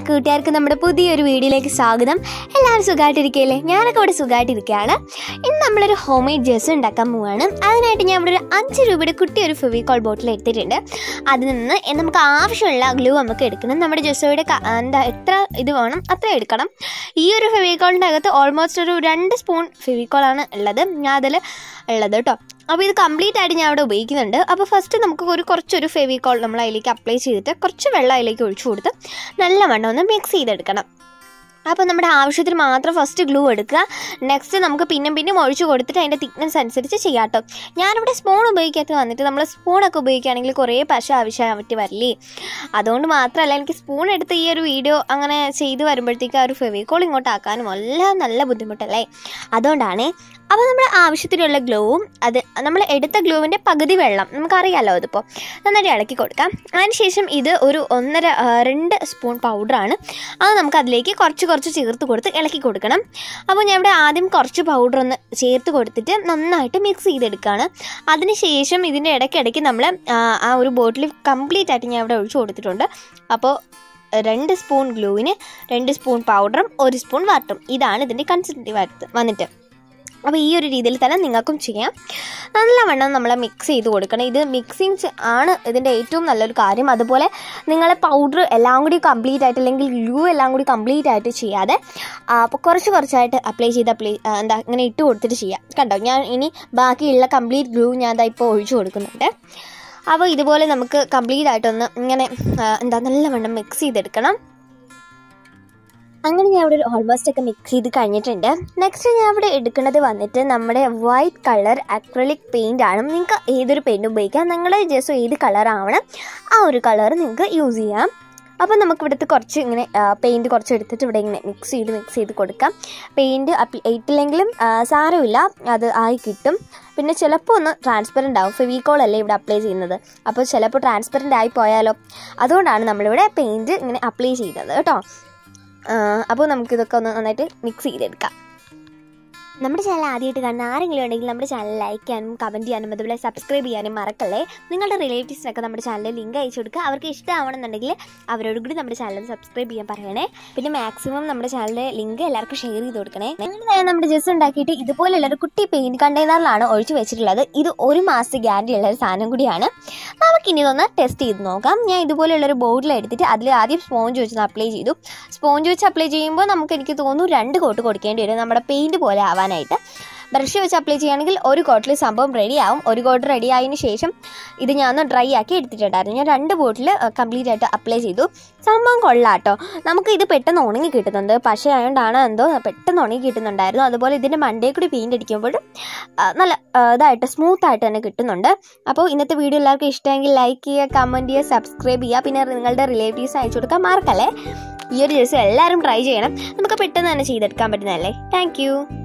കൂട്ടുകാർക്ക് നമ്മുടെ പുതിയൊരു വീഡിയോയിലേക്ക് സ്വാഗതം എല്ലാവരും സുഖമായിട്ടിരിക്കുകയല്ലേ ഞാനൊക്കെ ഇവിടെ സുഖമായിട്ടിരിക്കുകയാണ് ഇന്ന് നമ്മളൊരു ഹോം മെയ്ഡ് ജെസ് ഉണ്ടാക്കാൻ പോവുകയാണ് അതിനായിട്ട് ഞാൻ ഇവിടെ ഒരു അഞ്ച് രൂപയുടെ കുട്ടി ഒരു ഫെവിക്കോൾ ബോട്ടിൽ എടുത്തിട്ടുണ്ട് അതിൽ നിന്ന് നമുക്ക് ആവശ്യമുള്ള ഗ്ലൂ നമുക്ക് എടുക്കണം നമ്മുടെ ജെസ്സോയുടെ ക- എന്താ എത്ര ഇത് വേണം അത്ര എടുക്കണം ഈ ഒരു ഫെവിക്കോളിൻ്റെ അകത്ത് ഓൾമോസ്റ്റ് ഒരു രണ്ട് സ്പൂൺ ഫെവിക്കോളാണ് ഉള്ളത് ഞാൻ അതിൽ ഉള്ളത് കേട്ടോ അപ്പോൾ ഇത് കംപ്ലീറ്റ് ആയിട്ട് ഞാൻ അവിടെ ഉപയോഗിക്കുന്നുണ്ട് അപ്പോൾ ഫസ്റ്റ് നമുക്ക് ഒരു കുറച്ചൊരു ഫെവിക്കോൾ നമ്മൾ അതിലേക്ക് അപ്ലൈ ചെയ്തിട്ട് കുറച്ച് വെള്ളം അതിലേക്ക് ഒഴിച്ചു കൊടുത്ത് നല്ലവണ്ണം ഒന്ന് മിക്സ് ചെയ്തെടുക്കണം അപ്പോൾ നമ്മുടെ ആവശ്യത്തിന് മാത്രം ഫസ്റ്റ് ഗ്ലൂ എടുക്കുക നെക്സ്റ്റ് നമുക്ക് പിന്നും പിന്നും ഒഴിച്ചു കൊടുത്തിട്ട് അതിൻ്റെ തിക്നെസ് അനുസരിച്ച് ചെയ്യാം കേട്ടോ ഞാനിവിടെ സ്പൂൺ ഉപയോഗിക്കാത്ത വന്നിട്ട് നമ്മൾ സ്പൂണൊക്കെ ഉപയോഗിക്കുകയാണെങ്കിൽ കുറേ പശ ആവശ്യമായിട്ട് വരില്ലേ അതുകൊണ്ട് മാത്രമല്ല എനിക്ക് സ്പൂൺ എടുത്ത് ഈ ഒരു വീഡിയോ അങ്ങനെ ചെയ്ത് വരുമ്പോഴത്തേക്ക് ആ ഒരു ഫെവിക്കോൾ ഇങ്ങോട്ട് ആക്കാനും എല്ലാം നല്ല ബുദ്ധിമുട്ടല്ലേ അതുകൊണ്ടാണ് അപ്പോൾ നമ്മൾ ആവശ്യത്തിനുള്ള ഗ്ലൂവും അത് നമ്മൾ എടുത്ത ഗ്ലൂവിൻ്റെ പകുതി വെള്ളം നമുക്കറിയാലോ അതിപ്പോൾ നന്നായിട്ട് ഇളക്കി കൊടുക്കാം അതിനുശേഷം ഇത് ഒരു ഒന്നര ആ, രണ്ട് സ്പൂൺ പൗഡറാണ് അത് നമുക്ക് അതിലേക്ക് കുറച്ച് കുറച്ച് ചേർത്ത് കൊടുത്ത് ഇളക്കി കൊടുക്കണം അപ്പോൾ ഞാൻ ഇവിടെ ആദ്യം കുറച്ച് പൗഡർ ഒന്ന് ചേർത്ത് കൊടുത്തിട്ട് നന്നായിട്ട് മിക്സ് ചെയ്തെടുക്കുകയാണ് അതിനുശേഷം ഇതിൻ്റെ ഇടയ്ക്കിടയ്ക്ക് നമ്മൾ ആ ഒരു ബോട്ടിൽ കംപ്ലീറ്റ് ആയിട്ട് ഞാൻ ഇവിടെ ഒഴിച്ചു കൊടുത്തിട്ടുണ്ട് അപ്പോൾ രണ്ട് സ്പൂൺ ഗ്ലൂവിന് രണ്ട് സ്പൂൺ പൗഡറും ഒരു സ്പൂൺ വാട്ടറും ഇതാണ് ഇതിൻ്റെ കൺസിസ്റ്റൻറ്റി വന്നിട്ട് അപ്പോൾ ഈ ഒരു രീതിയിൽ തന്നെ നിങ്ങൾക്കും ചെയ്യാം നല്ലവണ്ണം നമ്മൾ മിക്സ് ചെയ്ത് കൊടുക്കണം ഇത് മിക്സിങ് ആണ് ഇതിൻ്റെ ഏറ്റവും നല്ലൊരു കാര്യം അതുപോലെ നിങ്ങൾ പൗഡർ എല്ലാം കൂടി കംപ്ലീറ്റ് ആയിട്ട് അല്ലെങ്കിൽ ഗ്ലൂ എല്ലാം കൂടി കംപ്ലീറ്റ് ആയിട്ട് ചെയ്യാതെ അപ്പോൾ കുറച്ച് കുറച്ചായിട്ട് അപ്ലൈ ചെയ്ത് അപ്ലൈ എന്താ ഇങ്ങനെ ഇട്ട് കൊടുത്തിട്ട് ചെയ്യാം കണ്ടോ ഞാൻ ഇനി ബാക്കിയുള്ള കംപ്ലീറ്റ് ഗ്ലൂ ഞാൻ അതാ ഇപ്പോൾ ഒഴിച്ചു കൊടുക്കുന്നുണ്ട് അപ്പോൾ ഇതുപോലെ നമുക്ക് കംപ്ലീറ്റ് ആയിട്ടൊന്ന് ഇങ്ങനെ ആ, എന്താ നല്ലവണ്ണം മിക്സ് ചെയ്തെടുക്കണം അങ്ങനെ ഞാൻ ഇവിടെ ഓൾമോസ്റ്റ് ഒക്കെ മിക്സ് ചെയ്ത് കഴിഞ്ഞിട്ടുണ്ട് നെക്സ്റ്റ് ഞാൻ ഇവിടെ എടുക്കുന്നത് വന്നിട്ട് നമ്മുടെ വൈറ്റ് കളർ അക്രലിക് പെയിൻ്റ് ആണ് നിങ്ങൾക്ക് ഏതൊരു പെയിൻറ് ഉപയോഗിക്കാം നിങ്ങളുടെ ജസ്റ്റ് ഏത് കളർ ആവണം ആ ഒരു കളർ നിങ്ങൾക്ക് യൂസ് ചെയ്യാം അപ്പോൾ നമുക്ക് ഇവിടുത്തെ കുറച്ച് ഇങ്ങനെ പെയിൻറ് കുറച്ച് എടുത്തിട്ട് ഇവിടെ ഇങ്ങനെ മിക്സ് ചെയ്ത് മിക്സ് ചെയ്ത് കൊടുക്കാം പെയിൻറ് ഇട്ടില്ലെങ്കിലും ആ, സാരമില്ല അത് ആയി കിട്ടും പിന്നെ ചിലപ്പോൾ ഒന്ന് ട്രാൻസ്പെറൻ്റ് ആവും ഫെവിക്കോൾ അല്ലേ ഇവിടെ അപ്ലൈ ചെയ്യുന്നത് അപ്പോൾ ചിലപ്പോൾ ട്രാൻസ്പെറൻ്റ് ആയി പോയാലോ അതുകൊണ്ടാണ് നമ്മളിവിടെ പെയിൻറ് ഇങ്ങനെ അപ്ലൈ ചെയ്യുന്നത് കേട്ടോ അപ്പോൾ നമുക്കിതൊക്കെ ഒന്ന് നന്നായിട്ട് മിക്സ് ചെയ്തെടുക്കാം നമ്മുടെ ചാനൽ ആദ്യമായിട്ട് കാണുന്ന ആരെങ്കിലും ഉണ്ടെങ്കിൽ നമ്മുടെ ചാനൽ ലൈക്ക് ചെയ്യാനും കമൻറ്റ് ചെയ്യാനും അതുപോലെ സബ്സ്ക്രൈബ് ചെയ്യാനും മറക്കല്ലേ നിങ്ങളുടെ റിലേറ്റീവ്സിനൊക്കെ നമ്മുടെ ചാനലിൽ ലിങ്ക് അയച്ചു കൊടുക്കുക അവർക്ക് ഇഷ്ടമാവണമെന്നുണ്ടെങ്കിൽ അവരോട് കൂടി നമ്മുടെ ചാനൽ സബ്സ്ക്രൈബ് ചെയ്യാൻ പറയണേ പിന്നെ മാക്സിമം നമ്മുടെ ചാനലിലെ ലിങ്ക് എല്ലാവർക്കും ഷെയർ ചെയ്ത് കൊടുക്കണേ അങ്ങനെ നമ്മുടെ ജസ്റ്റ് ഉണ്ടാക്കിയിട്ട് ഇതുപോലുള്ള ഒരു കുട്ടി പെയിൻറ് കണ്ടെയ്നറിലാണ് ഒഴിച്ച് വെച്ചിട്ടുള്ളത് ഇത് ഒരു മാസത്തെ ഗ്യാരണ്ടി ഉള്ള ഒരു സാധനം കൂടിയാണ് നമുക്കിനി ഇതൊന്ന് ടെസ്റ്റ് ചെയ്ത് നോക്കാം ഞാൻ ഇതുപോലുള്ളൊരു ബോർഡിൽ എടുത്തിട്ട് അതിൽ ആദ്യം സ്പോഞ്ച് വെച്ച് അപ്ലൈ ചെയ്തു സ്പോഞ്ച് വെച്ച് അപ്ലൈ ചെയ്യുമ്പോൾ നമുക്ക് എനിക്ക് തോന്നുന്നു രണ്ട് കോട്ട് കൊടുക്കേണ്ടി വരും നമ്മുടെ പെയിൻറ് പോലെ ആവാനായിട്ട് ബ്രഷ് വെച്ച് അപ്ലൈ ചെയ്യുകയാണെങ്കിൽ ഒരു കോട്ടിൽ സംഭവം റെഡി ആവും ഒരു കോട്ട് റെഡി ആയതിനു ശേഷം ഇത് ഞാൻ ഒന്ന് ഡ്രൈ ആക്കി എടുത്തിട്ടുണ്ടായിരുന്നു ഞാൻ രണ്ട് ബോട്ടിൽ കംപ്ലീറ്റ് ആയിട്ട് അപ്ലൈ ചെയ്തു സംഭവം കൊള്ളാട്ടോ നമുക്ക് ഇത് പെട്ടെന്ന് ഉണങ്ങി കിട്ടുന്നുണ്ട് പക്ഷേ ആയതുകൊണ്ടാണ് എന്തോ പെട്ടെന്ന് ഉണങ്ങി കിട്ടുന്നുണ്ടായിരുന്നു അതുപോലെ ഇതിൻ്റെ മണ്ടേ കൂടി പെയിൻ്റ് അടിക്കുമ്പോഴും ആ, നല്ല ആ, ഇതായിട്ട് സ്മൂത്ത് ആയിട്ട് തന്നെ കിട്ടുന്നുണ്ട് അപ്പോൾ ഇന്നത്തെ വീഡിയോ എല്ലാവർക്കും ഇഷ്ടമെങ്കിൽ ലൈക്ക് ചെയ്യുക കമൻറ്റ് ചെയ്യുക സബ്സ്ക്രൈബ് ചെയ്യുക പിന്നെ നിങ്ങളുടെ റിലേറ്റീവ്സ് അയച്ചു കൊടുക്കാൻ മറക്കല്ലേ ഈ ഒരു ദിവസം എല്ലാവരും ട്രൈ ചെയ്യണം നമുക്ക് പെട്ടെന്ന് തന്നെ ചെയ്തെടുക്കാൻ പറ്റുന്നതല്ലേ താങ്ക്